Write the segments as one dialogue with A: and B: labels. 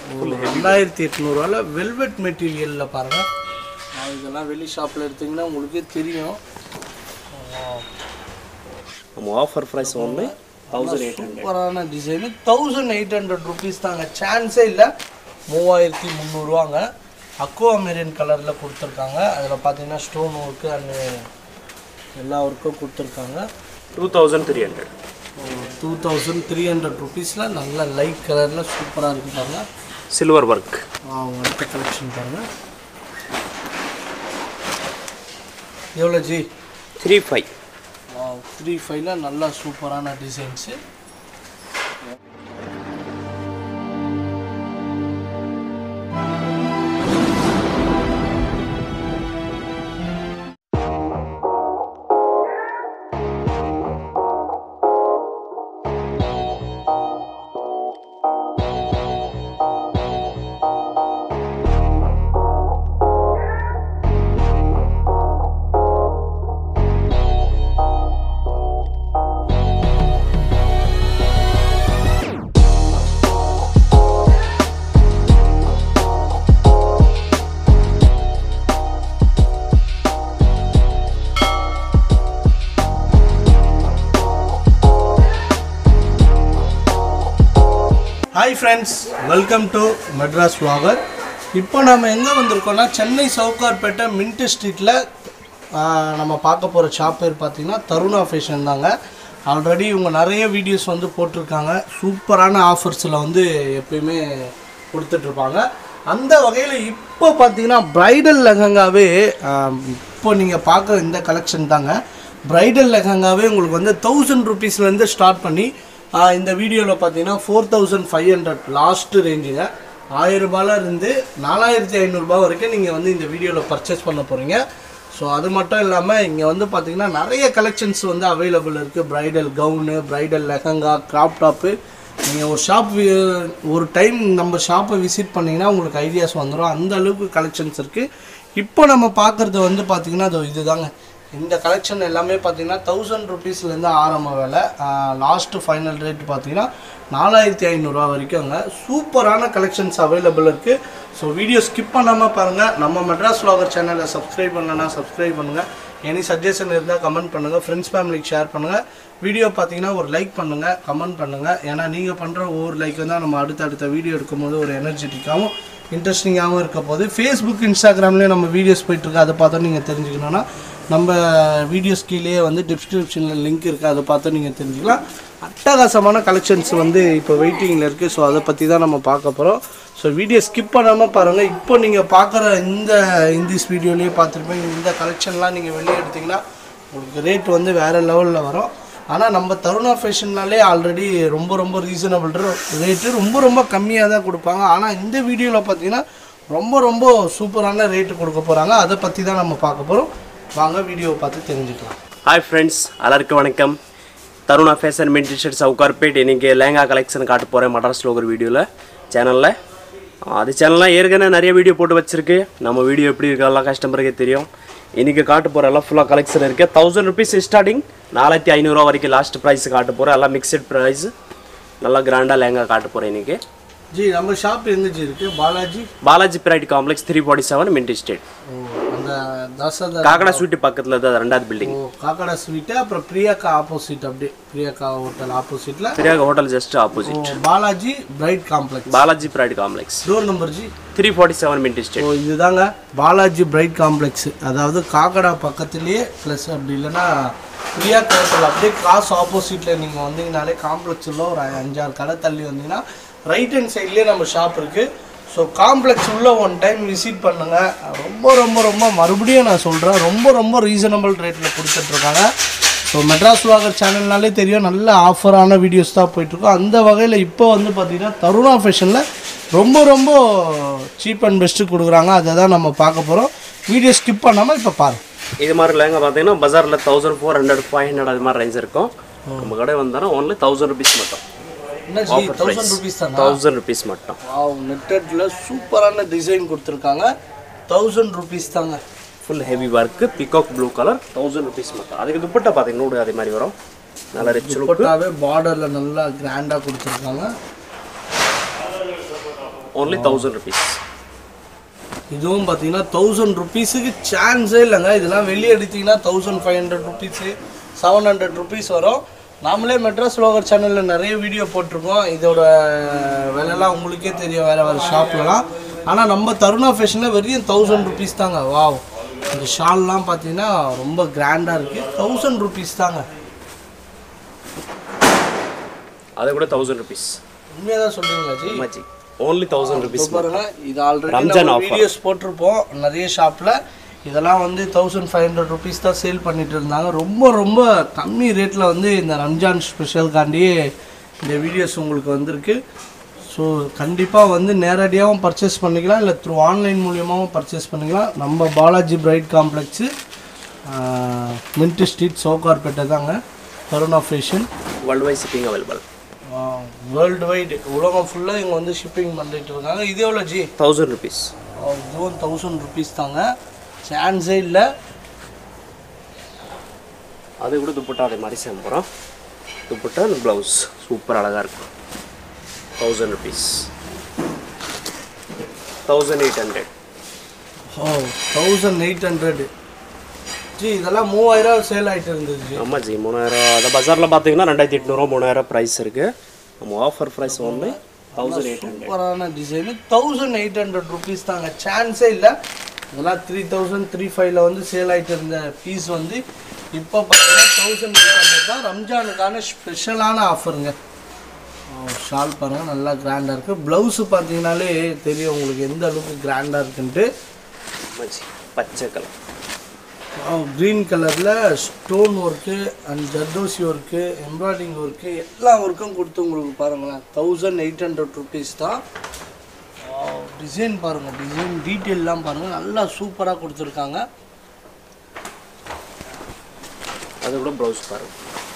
A: ரெண்டாயிரத்தி எட்நூறுவால வெல்வெட் மெட்டீரியலில் பாருங்கள் இதெல்லாம் வெளி ஷாப்பில் எடுத்திங்கன்னா உங்களுக்கே தெரியும்
B: நம்ம ஆஃபர் ப்ரைஸ் ஒன்று தௌசண்ட் எயிட் ஹண்ட்ரட்
A: சூப்பரான design thousand eight hundred rupees தாங்க சான்ஸே இல்லை மூவாயிரத்தி முந்நூறுவாங்க அக்வா மெரீன் கலரில் கொடுத்துருக்காங்க அதில் பார்த்தீங்கன்னா ஸ்டோன் ஒர்க்கு அண்டு எல்லா ஒர்க்கும் கொடுத்துருக்காங்க
B: two thousand three hundred
A: two thousand three hundred ருபீஸில் நல்ல லைட் கலரில் சூப்பராக இருக்கு பாருங்க
B: சில்வர் ஒர்க்
A: ஆ, அடுத்த கலெக்ஷன் பாருங்க எவ்வளோ ஜி
B: த்ரீ ஃபைவ்
A: த்ரீ ஃபைவ்ல நல்லா சூப்பரான டிசைன்ஸு hi friends welcome to Madras vlogger இப்போ நம்ம எங்கே வந்திருக்கோம்னா சென்னை சவுகார்பேட்டை மின்ட் ஸ்ட்ரீட்டில் நம்ம பார்க்க போகிற ஷாப் பேர் பார்த்தீங்கன்னா தருணா ஃபேஷன் தாங்க ஆல்ரெடி இவங்க நிறைய வீடியோஸ் வந்து போட்டிருக்காங்க சூப்பரான ஆஃபர்ஸில் வந்து எப்பயுமே கொடுத்துட்ருப்பாங்க அந்த வகையில் இப்போ பார்த்தீங்கன்னா ப்ரைடல் லெஹங்காவே ஆஹ், இப்போ நீங்கள் பார்க்குற இந்த கலெக்ஷன் தாங்க ப்ரைடல் லெஹங்காவே உங்களுக்கு வந்து தௌசண்ட் ருபீஸ்லேருந்து ஸ்டார்ட் பண்ணி ஆஹ் இந்த வீடியோவில் பார்த்தீங்கன்னா four thousand five hundred last ரேஞ்சுங்க ஆயிரம் ரூபாயில இருந்து நாலாயிரத்தி ஐநூறுரூபா வரைக்கும் நீங்கள் வந்து இந்த வீடியோவில் பர்ச்சேஸ் பண்ண போகிறீங்க ஸோ அது மட்டும் இல்லாமல் இங்கே வந்து பார்த்தீங்கன்னா நிறைய கலெக்ஷன்ஸ் வந்து அவைலபிள் இருக்குது bridal gown bridal lehenga crop top நீங்கள் ஒரு ஷாப் ஒரு டைம் நம்ம ஷாப்பை விசிட் பண்ணிங்கன்னா உங்களுக்கு ஐடியாஸ் வந்துடும் அந்த அளவுக்கு கலெக்ஷன்ஸ் இருக்குது இப்போ நம்ம பார்க்குறது வந்து பார்த்திங்கன்னா அது இதுதாங்க இந்த கலெக்ஷன் எல்லாமே பார்த்தீங்கன்னா தௌசண்ட் ருபீஸ்லேருந்து ஆரம்ப விலை லாஸ்ட்டு ஃபைனல் ரேட் பார்த்தீங்கன்னா நாலாயிரத்தி ஐநூறுரூவா வரைக்கும்ங்க சூப்பரான கலெக்ஷன்ஸ் அவைலபிள் இருக்குது ஸோ வீடியோ ஸ்கிப் பண்ணாமல் பாருங்கள் நம்ம மெட்ராஸ் vlogger சேனலை சப்ஸ்கிரைப் பண்ணலன்னா சப்ஸ்கிரைப் பண்ணுங்கள் எனி சஜஷன் இருந்தால் கமெண்ட் பண்ணுங்கள் ஃப்ரெண்ட்ஸ் ஃபேமிலிக்கு ஷேர் பண்ணுங்கள் வீடியோ பார்த்தீங்கன்னா ஒரு லைக் பண்ணுங்கள் கமெண்ட் பண்ணுங்கள் ஏன்னா நீங்கள் பண்ணுற ஒவ்வொரு லைக் தான் நம்ம அடுத்தடுத்த வீடியோ எடுக்கும்போது ஒரு எனர்ஜெட்டிக்காகவும் இன்ட்ரெஸ்டிங்காகவும் இருக்க போது ஃபேஸ்புக் இன்ஸ்டாகிராம்லேயே நம்ம வீடியோஸ் போயிட்டுருக்கு அதை பார்த்தா நீங்கள் தெரிஞ்சுக்கணுன்னா நம்ம வீடியோஸ் கீழே வந்து டிஸ்கிரிப்ஷனில் லிங்க் இருக்குது அதை பார்த்து நீங்கள் தெரிஞ்சுக்கலாம் அட்டகாசமான கலெக்ஷன்ஸ் வந்து இப்போ வெயிட்டிங்கில் இருக்குது ஸோ அதை பற்றி தான் நம்ம பார்க்க போகிறோம் ஸோ வீடியோ ஸ்கிப் பண்ணாமல் பாருங்கள் இப்போ நீங்கள் பார்க்குற இந்த இந்திஸ் வீடியோலேயே பார்த்துருப்பீங்க இந்த கலெக்ஷன்லாம் நீங்கள் வெளியே எடுத்தீங்கன்னா உங்களுக்கு ரேட் வந்து வேறு லெவலில் வரும் ஆனால் நம்ம தருணா ஃபேஷன்னாலே ஆல்ரெடி ரொம்ப ரொம்ப ரீசனபிள் ரேட்டு ரொம்ப ரொம்ப கம்மியாக தான் கொடுப்பாங்க ஆனால் இந்த வீடியோவில் பார்த்தீங்கன்னா ரொம்ப ரொம்ப சூப்பரான ரேட்டு கொடுக்க போகிறாங்க அதை பற்றி தான் நம்ம பார்க்க போகிறோம் வாங்க வீடியோவை பார்த்து தெரிஞ்சுக்கலாம்
B: ஹாய் ஃப்ரெண்ட்ஸ் எல்லாருக்கும் வணக்கம் தருணா ஃபேஷன் மின் டிஷர்ட் சவுகார்பேட் இன்றைக்கி லேங்கா கலெக்ஷன் காட்ட போகிறேன் மட்ராஸ் லோகர் வீடியோவில் சேனலில் அது சேனல்லாம் ஏற்கனவே நிறைய வீடியோ போட்டு வச்சிருக்கு நம்ம வீடியோ எப்படி இருக்கு எல்லாம் கஸ்டமருக்கே தெரியும் இன்றைக்கி காட்ட போகிற எல்லாம் ஃபுல்லாக கலெக்ஷன் இருக்குது தௌசண்ட் ருபீஸ் ஸ்டார்டிங் நாலாயிரத்தி ஐநூறுரூவா வரைக்கும் லாஸ்ட் ப்ரைஸ் காட்ட போகிறேன் எல்லாம் மிக்சட் ப்ரைஸ் நல்லா கிராண்டாக லேங்கா காட்ட போகிறேன் இன்றைக்கி
A: ஜி நம்ம ஷாப் எங்கே ஜி இருக்குது Balaji
B: Balaji pride complex three forty seven mint street
A: ஓ அந்த தசத
B: காக்கடா ஸ்வீட்டு பக்கத்தில் தான் ரெண்டாவது பில்டிங்
A: ஓ காக்கடா ஸ்வீட்டு அப்புறம் பிரியாக்கா ஆப்போசிட் அப்படியே பிரியாக்கா ஹோட்டல் ஆப்போசிட்டில்
B: பெரியாக hotel just opposite
A: Balaji pride complex
B: Balaji pride complex
A: door number G
B: three forty seven mint
A: so
B: street
A: இதுதாங்க பாலாஜி பிரைட் காம்ப்ளெக்ஸ் அதாவது காக்கடா பக்கத்துலேயே ப்ளஸ் அப்படி இல்லைன்னா பிரியா ஹோட்டல் அப்படியே கிராஸ் ஆப்போசிட்டில் நீங்கள் வந்தீங்கனாலே காம்ப்ளெக்ஸ் உள்ள ஒரு அஞ்சாறு கடை தள்ளி வந்தீங்கன்னா ரைட் ஹேண்ட் சைட்லேயே நம்ம ஷாப் இருக்குது ஸோ காம்ப்ளெக்ஸ் உள்ள ஒன் டைம் விசிட் பண்ணுங்கள் ரொம்ப ரொம்ப ரொம்ப மறுபடியும் நான் சொல்கிறேன் ரொம்ப ரொம்ப ரீசனபிள் ரேட்டில் கொடுத்துட்ருக்காங்க ஸோ மெட்ராஸ் vlogger சேனல்னாலே தெரியும் நல்ல ஆஃபரான வீடியோஸ் தான் போயிட்டுருக்கோம் அந்த வகையில் இப்போ வந்து பார்த்திங்கன்னா தருணா ஃபேஷனில் ரொம்ப ரொம்ப சீப் அண்ட் பெஸ்ட்டு கொடுக்குறாங்க அதை தான் நம்ம பார்க்க போகிறோம் வீடியோ ஸ்கிப் பண்ணாமல் இப்போ பாருங்க
B: இது மாதிரி லேங்க பார்த்தீங்கன்னா பஜாரில் thousand four hundred five hundred அது மாதிரி ரேஞ்ச் இருக்கும் நம்ம கடை வந்தாலும் ஒன்லி தௌசண்ட் ருபீஸ் மட்டும்
A: என்ன ஜி தௌசண்ட் ருபீஸ் தானா
B: தௌசண்ட் ருபீஸ் மட்டும்
A: வாவ் நெட்டடில் சூப்பரான டிசைன் கொடுத்துருக்காங்க தௌசண்ட் ருபீஸ் தாங்க
B: full heavy work peacock blue colour thousand rupees மட்டும் அதுக்கு துப்பட்டா பார்த்தீங்கன்னா நூடு அதே மாதிரி வரும் நல்லா ரிச் லுக்
A: துப்பட்டாவே பார்டரில் நல்லா கிராண்டாக கொடுத்துருக்காங்க
B: ஓன்லி தௌசண்ட் ருபீஸ்
A: இதுவும் பார்த்தீங்கன்னா தௌசண்ட் ருபீஸுக்கு சான்ஸே இல்லைங்க இதெல்லாம் வெளியே எடுத்தீங்கன்னா thousand five hundred rupees seven hundred rupees வரும் நாமளே மெட்ராஸ் லோகர் சேனலில் நிறைய வீடியோ போட்டிருக்கோம் இதோட விலைலாம் உங்களுக்கே தெரியும் வேறு வேறு ஷாப்லலாம் ஆனால் நம்ம தருணா ஃபேஷனில் வெறும் தௌசண்ட் ருபீஸ் தாங்க வாவ் இந்த ஷால்லாம் பார்த்தீங்கன்னா ரொம்ப கிராண்டாக இருக்குது தௌசண்ட் ருபீஸ் தாங்க
B: அதை கூட தௌசண்ட் ருபீஸ்
A: உண்மையாக தான் சொல்கிறீங்களா ஜி
B: மச்சி ஓன்லி தௌசண்ட் ருபீஸ்
A: இப்போ பாருங்க இது ஆல்ரெடி
B: ரம்ஜான்
A: நம்ம
B: offer.
A: வீடியோஸ் போட்டிருப்போம் நிறைய ஷாப்பில் இதெல்லாம் வந்து தௌசண்ட் ஃபைவ் ஹண்ட்ரட் ருபீஸ் தான் சேல் பண்ணிட்டு இருந்தாங்க ரொம்ப ரொம்ப கம்மி ரேட்டில் வந்து இந்த ரம்ஜான் ஸ்பெஷல்காண்டியே இந்த வீடியோஸ் உங்களுக்கு வந்திருக்கு ஸோ கண்டிப்பாக வந்து நேரடியாகவும் பர்ச்சேஸ் பண்ணிக்கலாம் இல்லை த்ரூ ஆன்லைன் மூலியமாகவும் பர்ச்சேஸ் பண்ணிக்கலாம் நம்ம Balaji pride complex mint street சோகார்பேட்டை தாங்க Karuna fashion
B: world wise shipping available
A: world wide உலகம் ஃபுல்லாக இங்கே வந்து ஷிப்பிங் பண்ணிட்டு இருக்காங்க இது எவ்வளோ ஜி
B: தௌசண்ட் ருபீஸ்
A: இதுவும் தௌசண்ட் ருபீஸ் தாங்க சான்ஸே இல்லை
B: அது கூட துப்பட்டா அதே மாதிரி சேம் போகிறோம் துப்பட்டா அந்த ப்ளவுஸ் சூப்பர் அழகாக இருக்கும் thousand rupees thousand eight hundred
A: oh thousand eight hundred ஜி இதெல்லாம் மூவாயிரம் சேல் ஆகிட்டு இருந்தது ஜி
B: ஆமாம் ஜி மூணாயிரம் அந்த பஜாரில் பார்த்தீங்கன்னா ரெண்டாயிரத்தி எட்நூறுவா மூணாயிரம் ப்ரைஸ் இருக்குது நம்ம offer price only thousand eight hundred
A: சூப்பரான design thousand eight hundred rupees தாங்க சான்ஸே இல்லை இதெல்லாம் த்ரீ தௌசண்ட் த்ரீ ஃபைவ்ல வந்து சேல் ஆகிட்டு இருந்த பீஸ் வந்து இப்போ பார்த்தீங்கன்னா தௌசண்ட் எயிட் ஹண்ட்ரட் தான் ரம்ஜானுக்கான ஸ்பெஷலான ஆஃபருங்க ஷால் பாருங்கள் நல்லா கிராண்டாக இருக்குது ப்ளவுஸு பார்த்தீங்கனாலே தெரியும் உங்களுக்கு எந்த அளவுக்கு கிராண்டாக இருக்குன்ட்டு
B: ஆமாம் ஜி பச்சை கலர்
A: க்ரீன் கலரில் stone work and zardozi work embroidering work எல்லா ஒர்க்கும் கொடுத்து உங்களுக்கு பாருங்களேன் தௌசண்ட் எயிட் ஹண்ட்ரட் ருபீஸ் தான் டிசைன் பாருங்கள் டிசைன் டீட்டெயிலெலாம் பாருங்கள் நல்லா சூப்பராக கொடுத்துருக்காங்க
B: அது கூட ப்ளவுஸ் பாருங்க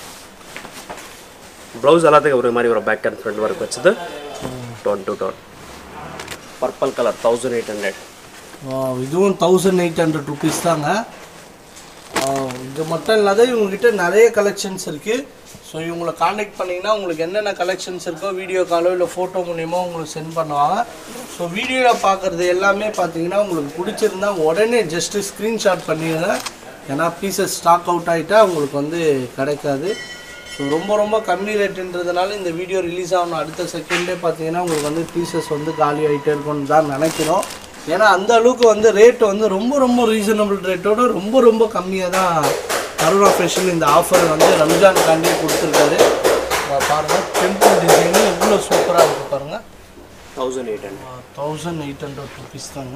B: ப்ளவுஸ் எல்லாத்துக்கும் ஒரு மாதிரி ஒரு பேக் அண்ட் ஃப்ரண்ட் ஒர்க் வச்சது tone to tone purple colour thousand eight hundred
A: Wow, இதுவும் தௌசண்ட் எயிட் ஹண்ட்ரட் ருபீஸ் தாங்க Wow, இது மட்டும் இல்லாத இவங்ககிட்ட நிறைய கலெக்ஷன்ஸ் இருக்குது ஸோ இவங்களை காண்டாக்ட் பண்ணிங்கன்னா உங்களுக்கு என்னென்ன கலெக்ஷன்ஸ் இருக்கோ வீடியோ காலோ இல்லை ஃபோட்டோ மூலியமா உங்களுக்கு சென்ட் பண்ணுவாங்க ஸோ வீடியோவில் பார்க்குறது எல்லாமே பார்த்தீங்கன்னா உங்களுக்கு பிடிச்சிருந்தா உடனே ஜஸ்ட்டு ஸ்க்ரீன்ஷாட் பண்ணிடுங்க ஏன்னா பீசஸ் ஸ்டாக் அவுட் ஆகிட்டா உங்களுக்கு வந்து கிடைக்காது ஸோ ரொம்ப ரொம்ப கம்மி ரேட்டுன்றதுனால இந்த வீடியோ ரிலீஸ் ஆகணும் அடுத்த செகண்டே பார்த்தீங்கன்னா உங்களுக்கு வந்து பீசஸ் வந்து காலி ஆகிட்டே இருக்கும்னு தான் நினைக்கிறோம் ஏன்னா அந்த அளவுக்கு வந்து ரேட் வந்து ரொம்ப ரொம்ப ரீசனபிள் ரேட்டோட ரொம்ப ரொம்ப கம்மியாக தான் கருணா ஃபேஷன் இந்த ஆஃபர் வந்து ரம்ஜானுக்காண்டியே கொடுத்துருக்காரு அஹ் பாருங்க டெம்பிள் டிசைனு எவ்வளோ சூப்பராக இருக்குது பாருங்கள்
B: thousand eight hundred
A: thousand eight hundred rupees தாங்க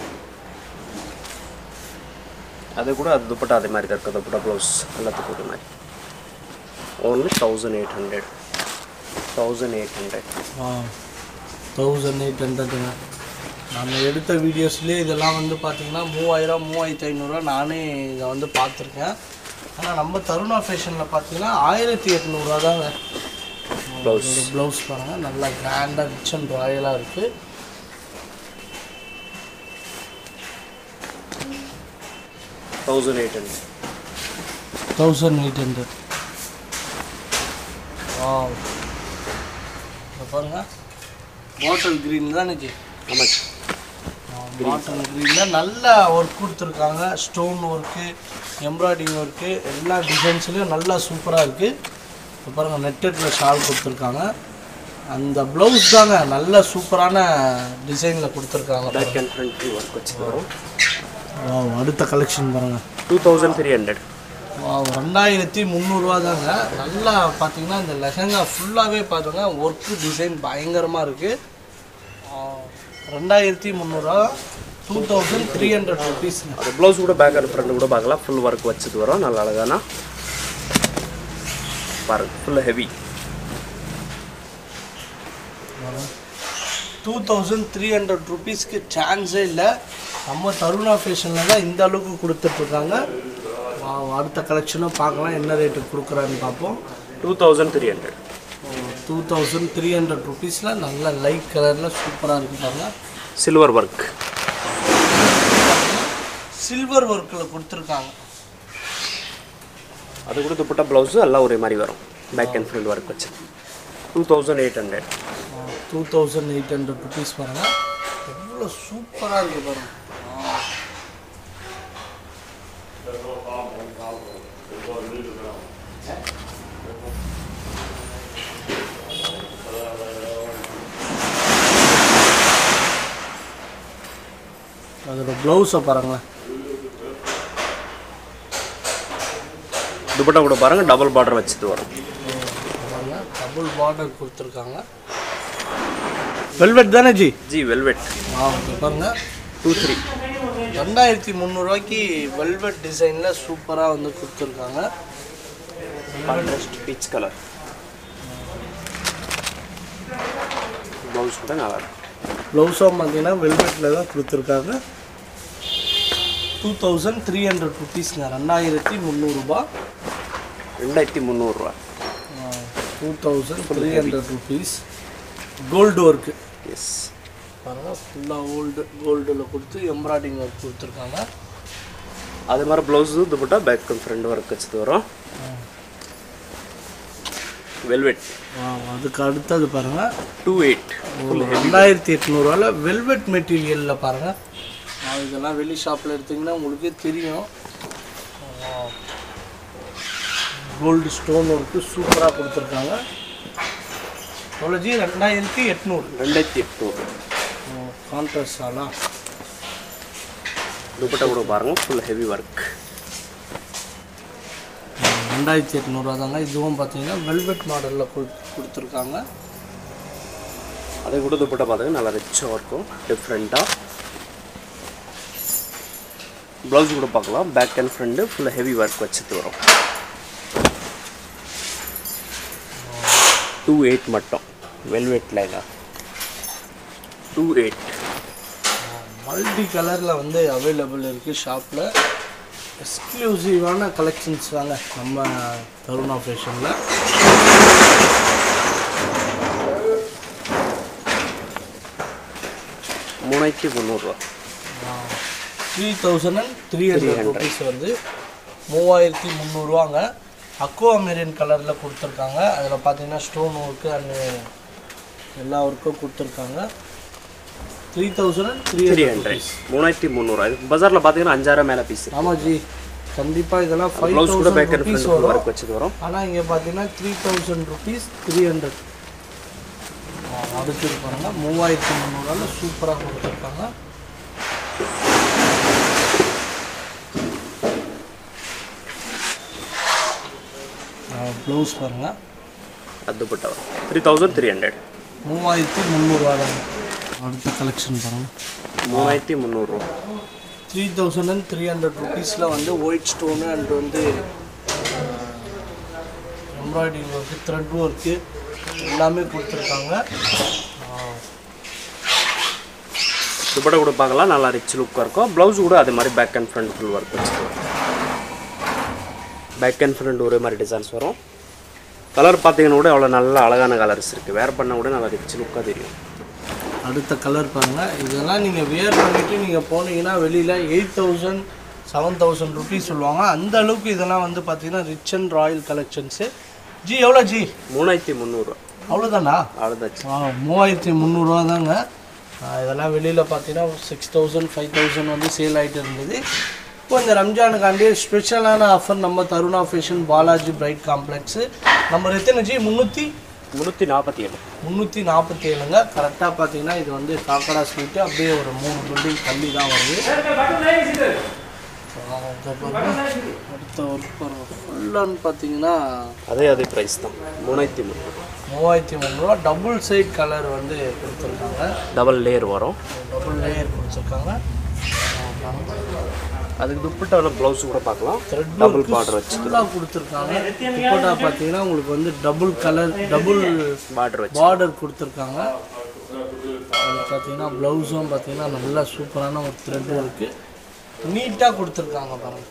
B: அது கூட அது துப்பட்டா அதே மாதிரி தான் இருக்குது துப்பட்டா ப்ளவுஸ் எல்லாத்துக்கும் ஒரு மாதிரி only thousand eight hundred thousand eight hundred
A: thousand eight ஹண்ட்ரடுங்க நம்ம எடுத்த வீடியோஸ்லேயே இதெல்லாம் வந்து பார்த்தீங்கன்னா மூவாயிரம் மூவாயிரத்தி ஐநூறுரூவா நானே இதை வந்து பார்த்துருக்கேன் ஆனால் நம்ம தருணா ஃபேஷனில் பார்த்தீங்கன்னா ஆயிரத்தி எட்நூறுரூவா தாங்க
B: ப்ளவுஸ்
A: ஒரு ப்ளவுஸ் பாருங்கள் நல்லா கிராண்டாக ரிச் அண்ட் ராயலாக இருக்குது
B: thousand eight hundred
A: thousand eight hundred பாருங்கள் பாட்டில் க்ரீன் தானே ஜி
B: ஆமாம்
A: பாட்டன் க்ரீனில் நல்ல ஒர்க் கொடுத்துருக்காங்க ஸ்டோன் ஒர்க்கு எம்ப்ராய்டிங் ஒர்க்கு எல்லா டிசைன்ஸ்லேயும் நல்லா சூப்பராக இருக்குது இப்போ பாருங்கள் நெட்டடில் ஷால் கொடுத்துருக்காங்க அந்த ப்ளவுஸ் தாங்க நல்ல சூப்பரான டிசைனில் கொடுத்துருக்காங்க
B: பேக் அண்ட் ஃப்ரண்ட் ஒர்க் வச்சுட்டு வரும்
A: Wow, அடுத்த கலெக்ஷன் பாருங்கள்
B: டூ தௌசண்ட் த்ரீ ஹண்ட்ரட்
A: ரெண்டாயிரத்தி முந்நூறுரூவா தாங்க நல்லா பார்த்தீங்கன்னா இந்த லெஹங்கா ஃபுல்லாகவே பாருங்க ஒர்க்கு டிசைன் பயங்கரமாக இருக்குது ரெண்டாயிரத்தி முந்நூறுரூவா டூ தௌசண்ட் த்ரீ ஹண்ட்ரட் ருபீஸுங்க
B: அது ப்ளவுஸ் கூட பேக் அண்ட் ஃப்ரண்ட் கூட பார்க்கலாம் ஃபுல் ஒர்க் வச்சுட்டு வரும் நல்ல அழகானா பாருங்க full heavy
A: two thousand three hundred ருபீஸ்க்கு சான்ஸே இல்லை நம்ம தருணா ஃபேஷனில் தான் இந்த அளவுக்கு கொடுத்துட்ருக்காங்க அடுத்த கலெக்ஷனும் பார்க்கலாம் என்ன ரேட்டுக்கு கொடுக்குறான்னு பார்ப்போம்
B: two thousand three hundred
A: two thousand three hundred ருபீஸில் நல்ல லைட் கலரில் சூப்பராக இருக்கு பாருங்க
B: சில்வர் ஒர்க்
A: சில்வர் ஒர்க்கில் கொடுத்துருக்காங்க
B: அது கூட துப்பட்டா ப்ளவுஸு எல்லாம் ஒரே மாதிரி வரும் பேக் அண்ட் ஃப்ரண்ட் ஒர்க் வச்சு two thousand eight hundred
A: two thousand eight hundred rupees பாருங்கள் எவ்வளோ சூப்பராக இருக்குது பாருங்க ஆ. அதோட ப்ளவுஸை பாருங்களேன்
B: துப்பட்டா கூட பாருங்க டபுள் பார்டர் வச்சுட்டு வரும்
A: டபுள் பார்டர் கொடுத்துருக்காங்க வெல்வெட் தானே ஜி
B: ஜி வெல்வெட்
A: ஆ ஓகே பாருங்க
B: டூ த்ரீ
A: ரெண்டாயிரத்தி முந்நூறுவாய்க்கு வெல்வெட் டிசைனில் சூப்பராக வந்து கொடுத்துருக்காங்க
B: கான்ட்ராஸ்ட் பீச் கலர் ப்ளவுஸ் கூட நல்லா இருக்கும்
A: ப்ளவுஸும் பார்த்தீங்கன்னா வெல்வெட்டில் தான் கொடுத்துருக்காங்க டூ தௌசண்ட் த்ரீ ஹண்ட்ரட் ருபீஸ்ங்க ரெண்டாயிரத்தி முந்நூறுரூபா
B: ரெண்டாயிரத்தி முந்நூறுரூவா
A: two thousand three hundred rupees gold work
B: எஸ்
A: பாருங்கள் ஃபுல்லாக ஓல்டு கோல்டில் கொடுத்து எம்ப்ராய்டிங் ஒர்க் கொடுத்துருக்காங்க
B: அது மாதிரி blouse dupatta back and front work வச்சுட்டு வரும் வெல்வெட்
A: ஆ, அதுக்கு அடுத்தது பாருங்கள்
B: டூ எயிட்
A: ரெண்டாயிரத்தி எட்நூறுவாவில் வெல்வெட் மெட்டீரியலில் பாருங்கள் இதெல்லாம் வெளி ஷாப்பில் எடுத்திங்கன்னா உங்களுக்கே தெரியும் கோல்டு ஸ்டோன் ஒர்க்கு சூப்பராக கொடுத்துருக்காங்க எவ்வளோ ஜி ரெண்டாயிரத்தி எட்நூறு
B: ரெண்டாயிரத்தி எட்நூறு
A: கான்ட்ராஸ்ட் ஆலா
B: துப்பட்டா கூட பாருங்க ஃபுல் ஹெவி ஒர்க்
A: ரெண்டாயிரத்தி எட்நூறுவா தாங்க இதுவும் பார்த்தீங்கன்னா வெல்வெட் மாடலில் கொடுத்துருக்காங்க
B: அதை கூட துப்பட்டா பார்த்துங்க நல்லா ரிச்சாக இருக்கும் டிஃப்ரெண்ட்டாக ப்ளவுஸ் கூட பார்க்கலாம் back and front full heavy work வச்சுட்டு வரும் டூ எயிட் மட்டும் velvet lehenga two eight
A: multi கலரில் வந்து அவைலபிள் இருக்குது ஷாப்பில் எக்ஸ்க்ளூசிவான கலெக்ஷன்ஸ் தாங்க நம்ம தருணா ஃபேஷனில்
B: மூணாயிரத்தி முந்நூறுரூவா
A: three thousand and three hundred rupees வந்து மூவாயிரத்தி முந்நூறுவாங்க அக்வா மெரின் கலரில் கொடுத்துருக்காங்க அதில் பார்த்தீங்கன்னா ஸ்டோன் ஒர்க்கு அண்ட் எல்லா ஒர்க்கும் கொடுத்துருக்காங்க three thousand and three
B: three
A: hundred
B: hundred மூணாயிரத்தி முந்நூறுவா இது பஜாரில் பார்த்தீங்கன்னா அஞ்சாயிரம் மேலே பீஸ்
A: ஆமாம் ஜி கண்டிப்பாக இதெல்லாம் ஃபைவ்
B: ப்ளவுஸ் கூட back
A: thousand
B: and
A: rupees
B: front
A: வரும்
B: ஒர்க் வச்சுட்டு வரும்
A: ஆனால் இங்கே பார்த்தீங்கன்னா three thousand rupees three hundred அடுத்து பாருங்க மூவாயிரத்தி முந்நூறுவாவில் சூப்பராக கொடுத்துருக்காங்க ப்ளவுஸ் பாருங்க
B: அது துப்பட்டா வரும் த்ரீ தௌசண்ட் த்ரீ ஹண்ட்ரட்
A: மூவாயிரத்தி முந்நூறுவா தாங்க அடுத்த கலெக்ஷன் பாருங்க
B: மூணாயிரத்தி முந்நூறுரூவா
A: three thousand and three hundred ருபீஸில் வந்து ஒயிட் ஸ்டோனு அண்ட் வந்து எம்ப்ராய்டிங் ஒர்க்கு த்ரெட் ஒர்க்கு எல்லாமே கொடுத்துருக்காங்க
B: துப்பட்டா கூட பார்க்கலாம் நல்லா ரிச் லுக்காக இருக்கும் ப்ளவுஸ் கூட அது மாதிரி back and front full work வச்சுட்டு வரும் பேக் அண்ட் ஃப்ரண்ட் ஒரே மாதிரி டிசைன்ஸ் வரும் கலர் பார்த்தீங்கன்னா கூட அவ்வளோ நல்ல அழகான கலர்ஸ் இருக்குது வேர் பண்ண கூட நல்லா ரிச் லுக்காக தெரியும்
A: அடுத்த கலர் பாருங்கள் இதெல்லாம் நீங்கள் வியர் பண்ணிவிட்டு நீங்கள் போனீங்கன்னா வெளியில் eight thousand seven thousand rupees சொல்லுவாங்க அந்த அளவுக்கு இதெல்லாம் வந்து பார்த்தீங்கன்னா ரிச் அண்ட் ராயல் கலெக்ஷன்ஸு ஜி எவ்வளோ ஜி
B: மூணாயிரத்தி முந்நூறுரூவா
A: அவ்வளோதானா
B: அவ்வளோதாச்சு
A: ஆ மூவாயிரத்தி முந்நூறுரூவா தாங்க ஆ, இதெல்லாம் வெளியில் பார்த்தீங்கன்னா சிக்ஸ் தௌசண்ட் ஃபைவ் தௌசண்ட் வந்து சேல் ஆகிட்டு இருந்தது இப்போ இந்த ரம்ஜானுக்காண்டி ஸ்பெஷலான ஆஃபர் நம்ம Taruna fashion Balaji pride complex நம்ம எத்தனை ஜி முந்நூற்றி
B: முந்நூற்றி நாற்பத்தி ஏழு
A: முந்நூற்றி நாற்பத்தி ஏழுங்க கரெக்டாக பார்த்தீங்கன்னா இது வந்து காக்கடா ஸ்ட்ரீட்டு அப்படியே ஒரு மூணு பில்டிங் தள்ளி தான் வருது ஆ, இதை பாருங்க. அடுத்த ஒர்க் பாருங்க ஃபுல்லான்னு பார்த்தீங்கன்னா
B: அதே அதே ப்ரைஸ் தான் மூணாயிரத்தி முந்நூறு
A: மூவாயிரத்தி முந்நூறுரூவா டபுள் சைட் கலர் வந்து கொடுத்துருக்காங்க
B: டபுள் லேயர் வரும்
A: டபுள் லேயர் கொடுத்துருக்காங்க
B: அதுக்கு துப்பட்டா ப்ளவுஸ் கூட பார்க்கலாம்
A: த்ரெட்
B: டபுள் பார்டர் வச்சு
A: ஃபுல்லாக கொடுத்துருக்காங்க துப்பட்டா பார்த்தீங்கன்னா உங்களுக்கு வந்து டபுள் கலர் டபுள்
B: பார்டர் வச்சு
A: பார்டர் கொடுத்துருக்காங்க அது பார்த்தீங்கன்னா ப்ளவுஸும் பார்த்தீங்கன்னா நல்லா சூப்பரான ஒரு த்ரெட் இருக்குது நீட்டாக கொடுத்துருக்காங்க பாருங்க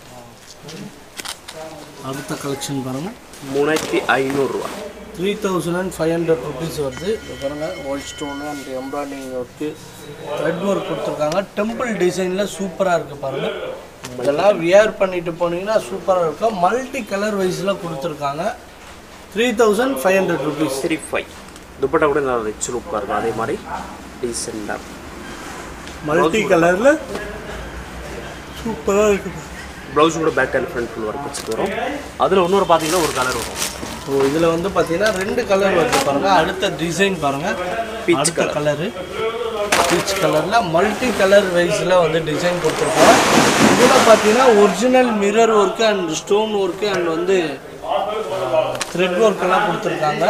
A: அடுத்த கலெக்ஷன் பாருங்கள்
B: மூணாயிரத்தி ஐநூறுரூவா
A: three thousand and five hundred rupees வருது இது பாருங்கள் white stone and embroidering work thread work கொடுத்துருக்காங்க டெம்பிள் டிசைனில் சூப்பராக இருக்குது பாருங்கள் இதெல்லாம் வியர் பண்ணிட்டு போனீங்கன்னா சூப்பராக இருக்கும் மல்டி கலர் வைஸில் கொடுத்துருக்காங்க three thousand five hundred rupees
B: three five dupatta கூட நல்லா ரிச் லுக்காக இருக்கும் அதே மாதிரி டீசெண்டாக
A: மல்டி கலரில் சூப்பராக இருக்குது
B: ப்ளவுஸ் கூட back and front full work வச்சுட்டு வரும் அதில் இன்னொரு பார்த்தீங்கன்னா ஒரு கலர் வரும்
A: ஸோ இதில் வந்து பார்த்தீங்கன்னா ரெண்டு கலர் வருது பாருங்க அடுத்த டிசைன் பாருங்க
B: Peach
A: அடுத்த கலரு பீச் கலரில் மல்டி கலர் வைஸில் வந்து டிசைன் கொடுத்துருக்கோம் இதில் பார்த்தீங்கன்னா original mirror work and stone work and வந்து த்ரெட் ஒர்க் எல்லாம் கொடுத்துருக்காங்க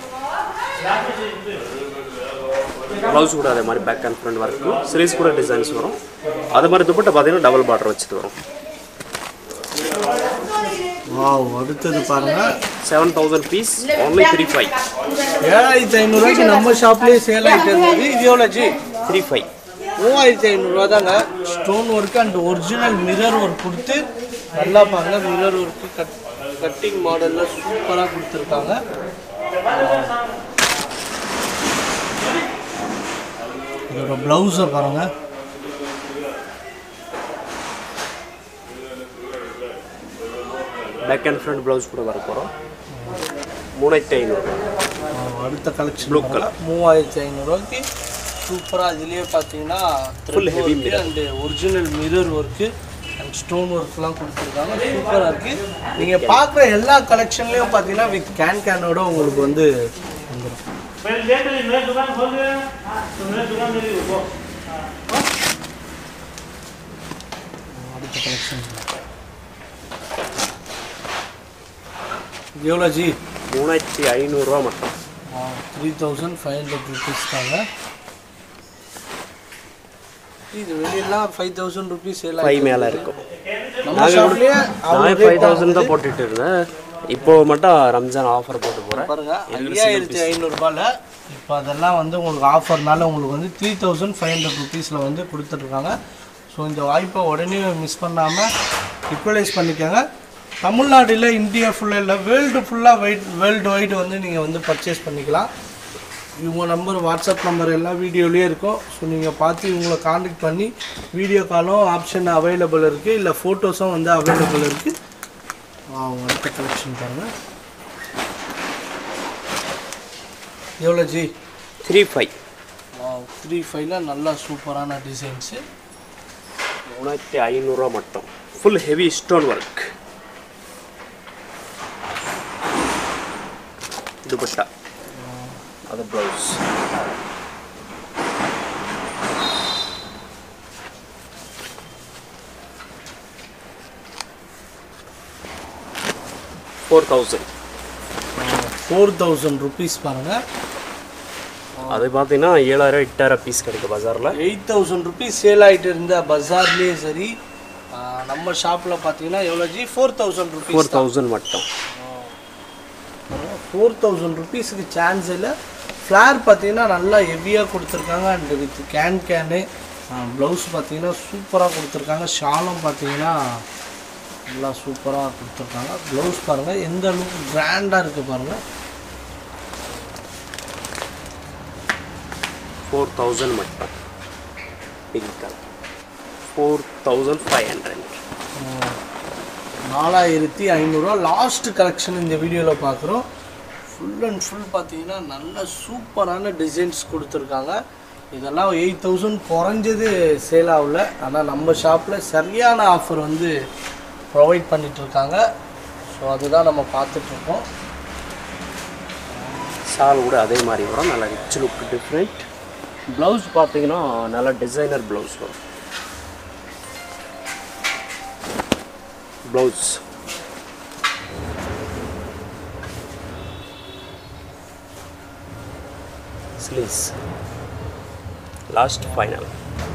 B: ப்ளவுஸ் கூட அதே மாதிரி back and front work series கூட டிசைன்ஸ் வரும் அது மாதிரி துப்பட்டா பார்த்தீங்கன்னா டபுள் பார்டர் வச்சுட்டு வரும்
A: வாவ் அடுத்தது பாருங்க
B: seven thousand piece only three five
A: ஏழாயிரத்தி ஐநூறுரூவாய்க்கு நம்ம ஷாப்லேயே சேல் ஆகிட்டு இருந்தது இது எவ்வளோ ஜி
B: த்ரீ ஃபைவ்
A: மூவாயிரத்தி ஐநூறுரூவா தாங்க stone work and original mirror work கொடுத்து நல்லா பாருங்க மிரர் ஒர்க்கு கட் கட்டிங் மாடலில் சூப்பராக கொடுத்துருக்காங்க இதோட ப்ளவுஸை பாருங்க
B: பேக் அண்ட் ஃப்ரண்ட் ப்ளவுஸ் கூட வர போகிறோம் மூணாயிரத்தி ஐநூறு
A: அடுத்த கலெக்ஷன்
B: Blue colour.
A: மூவாயிரத்தி ஐநூறுரூவாய்க்கு சூப்பராக இதுலேயே பார்த்தீங்கன்னா
B: Full heavy
A: and original mirror work and stone ஒர்க்லாம் கொடுத்துருக்காங்க சூப்பராக இருக்குது நீங்கள் பார்க்குற எல்லா கலெக்ஷன்லேயும் பார்த்தீங்கன்னா வித் கேன் கேனோட உங்களுக்கு வந்து வந்துடும் அடுத்த கலெக்ஷன் எவ்வளோ ஜி
B: மூணாயிரத்தி ஐநூறுரூவா மட்டும்
A: three thousand five hundred rupees தாங்க இது வெளியெல்லாம் ஃபைவ் தௌசண்ட் ருபீஸ் எல்லாம்
B: ஃபைவ் மேலே இருக்கும்
A: நம்ம ஷாப்லேயே
B: நான் ஃபைவ் தௌசண்ட் தான் போட்டுட்டு இருந்தேன் இப்போ மட்டும் ரம்ஜான் ஆஃபர் போட்டு போகிறேன்
A: பாருங்க ஐயாயிரத்தி ஐநூறுரூபாவில் இப்போ அதெல்லாம் வந்து உங்களுக்கு ஆஃபர்னால உங்களுக்கு வந்து த்ரீ தௌசண்ட் ஃபைவ் ஹண்ட்ரட் ருபீஸில் வந்து கொடுத்துட்ருக்காங்க ஸோ இந்த வாய்ப்பை உடனே மிஸ் பண்ணாமல் ஈக்குவலைஸ் பண்ணிக்கோங்க தமிழ்நாட்டில் இந்தியா ஃபுல்லாக இல்லை வேர்ல்டு ஃபுல்லாக வைட் வேர்ல்டு வைடு வந்து நீங்கள் வந்து பர்ச்சேஸ் பண்ணிக்கலாம் இவங்க நம்பர் வாட்ஸ்அப் நம்பர் எல்லா வீடியோலேயே இருக்கும் ஸோ நீங்கள் பார்த்து இவங்களை காண்டாக்ட் பண்ணி வீடியோ காலும் ஆப்ஷன் அவைலபிள் இருக்குது இல்லை ஃபோட்டோஸும் வந்து அவைலபிள் இருக்குது அவங்க அடுத்த கலெக்ஷன் பாருங்கள் எவ்வளோ ஜி
B: த்ரீ ஃபைவ்
A: த்ரீ ஃபைவ்ல நல்லா சூப்பரான டிசைன்ஸு
B: மூணாயிரத்தி ஐநூறுரூவா மட்டும் full heavy stone work dupatta அது blouse four thousand
A: four thousand rupees பாருங்கள்
B: அது பார்த்தீங்கன்னா ஏழாயிரம் எட்டாயிரம் பீஸ் கிடைக்கும் பஜாரில்
A: எயிட் தௌசண்ட் ருபீஸ் சேல் ஆகிட்டு இருந்த பஜார்லேயே சரி ஆ, நம்ம ஷாப்பில் பார்த்தீங்கன்னா எவ்வளோ ஜி four thousand rupees
B: four thousand மட்டும்
A: ஃபோர் தௌசண்ட் ருபீஸுக்கு சான்ஸ் இல்லை ஃப்ளார் பார்த்தீங்கன்னா நல்லா ஹெவியாக கொடுத்துருக்காங்க and with can can blouse பார்த்தீங்கன்னா சூப்பராக கொடுத்துருக்காங்க ஷாலும் பார்த்தீங்கன்னா நல்லா சூப்பராக கொடுத்துருக்காங்க ப்ளவுஸ் பாருங்கள் எந்த அளவுக்கு கிராண்டாக இருக்குது பாருங்கள்
B: ஃபோர் தௌசண்ட் மட்டும் pink colour four thousand five hundred
A: நாலாயிரத்தி ஐநூறுரூவா லாஸ்ட் கலெக்ஷன் இந்த வீடியோவில் பார்க்குறோம் ஃபுல் அண்ட் ஃபுல் பார்த்தீங்கன்னா நல்ல சூப்பரான டிசைன்ஸ் கொடுத்துருக்காங்க இதெல்லாம் எயிட் தௌசண்ட் குறைஞ்சது சேல் ஆகல ஆனால் நம்ம ஷாப்பில் சரியான ஆஃபர் வந்து ப்ரொவைட் பண்ணிகிட்ருக்காங்க ஸோ அதுதான் நம்ம பார்த்துட்ருக்கோம்
B: ஷால் கூட அதே மாதிரி வரும் நல்லா ரிச் லுக் டிஃப்ரெண்ட் ப்ளவுஸ் பார்த்தீங்கன்னா நல்லா டிசைனர் ப்ளவுஸ் வரும் ப்ளவுஸ் ஸ்லீவ்ஸ் லாஸ்ட் ஃபைனல்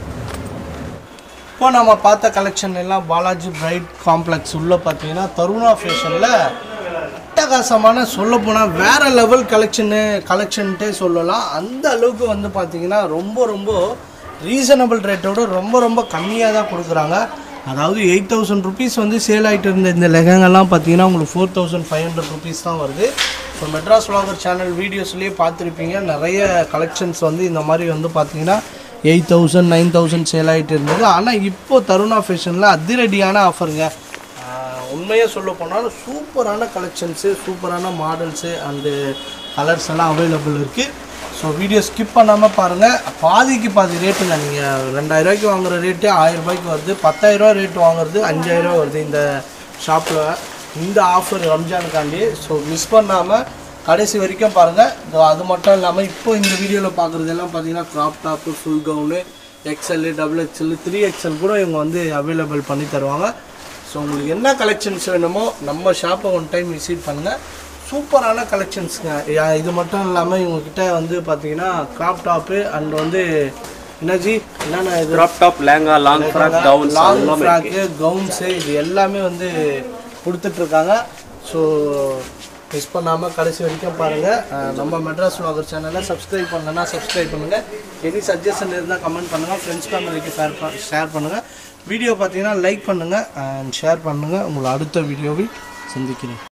A: இப்போ நம்ம பார்த்த கலெக்ஷன் எல்லாம் பாலாஜி பிரைட் காம்ப்ளெக்ஸ் உள்ள பார்த்தீங்கன்னா தருணா ஃபேஷனில் அட்டகாசமான சொல்லப்போனால் வேற லெவல் கலெக்ஷனு கலெக்ஷன்ட்டே சொல்லலாம் அந்த அளவுக்கு வந்து பார்த்தீங்கன்னா ரொம்ப ரொம்ப ரீசனபிள் ரேட்டோட ரொம்ப ரொம்ப கம்மியாக தான் கொடுக்குறாங்க அதாவது எயிட் தௌசண்ட் ருபீஸ் வந்து சேல் ஆகிட்டு இருந்த இந்த லெகங்கெல்லாம் பார்த்தீங்கன்னா உங்களுக்கு four thousand five hundred rupees தான் வருது ஸோ மெட்ராஸ் vlogger சேனல் வீடியோஸ்லேயே பார்த்துருப்பீங்க நிறைய கலெக்ஷன்ஸ் வந்து இந்த மாதிரி வந்து பார்த்தீங்கன்னா eight thousand nine thousand sale ஆகிட்டு இருந்தது ஆனால் இப்போ தருணா ஃபேஷனில் அதிரடியான ஆஃபருங்க உண்மையாக சொல்ல போனாலும் சூப்பரான கலெக்ஷன்ஸு சூப்பரான மாடல்ஸு அண்டு கலர்ஸ் எல்லாம் அவைலபிள் இருக்குது ஸோ வீடியோ ஸ்கிப் பண்ணாமல் பாருங்கள் பாதிக்கு பாதி ரேட்டுங்க நீங்கள் ரெண்டாயிரூவாய்க்கு வாங்குற ரேட்டு ஆயிரம் ரூபாய்க்கு வருது பத்தாயிரரூவா ரேட் வாங்குறது அஞ்சாயிரரூவா வருது இந்த ஷாப்பில் இந்த ஆஃபர் ரம்ஜானுக்காண்டி ஸோ மிஸ் பண்ணாமல் கடைசி வரைக்கும் பாருங்கள் இதோ அது மட்டும் இல்லாமல் இப்போ இந்த வீடியோவில் பார்க்குறது எல்லாம் பார்த்தீங்கன்னா crop top full gown XL double XL three XL கூட இவங்க வந்து அவைலபிள் பண்ணி தருவாங்க ஸோ உங்களுக்கு என்ன கலெக்ஷன்ஸ் வேணுமோ நம்ம ஷாப்பை ஒன் டைம் விசிட் பண்ணுங்கள் சூப்பரான கலெக்ஷன்ஸுங்க யா- இது மட்டும் இல்லாமல் இவங்கக்கிட்ட வந்து பார்த்தீங்கன்னா க்ராப் டாப்பு அண்ட் வந்து என்னஜி என்னென்ன இது
B: crop top lehenga long frock gowns
A: long frock gowns இது எல்லாமே வந்து கொடுத்துட்ருக்காங்க ஸோ மிஸ் பண்ணாமல் கடைசி வரைக்கும் பாருங்கள் நம்ம மெட்ராஸ் vlogger சேனலை சப்ஸ்கிரைப் பண்ணலன்னா சப்ஸ்கிரைப் பண்ணுங்கள் எனி சஜஷன் இருந்தால் கமெண்ட் பண்ணுங்கள் ஃப்ரெண்ட்ஸ் ஃபேமிலிக்கு ஷேர் ஷேர் பண்ணுங்கள் வீடியோ பார்த்தீங்கன்னா லைக் பண்ணுங்கள் அண்ட் ஷேர் பண்ணுங்கள் உங்களை அடுத்த வீடியோவில் சந்திக்கிறேன்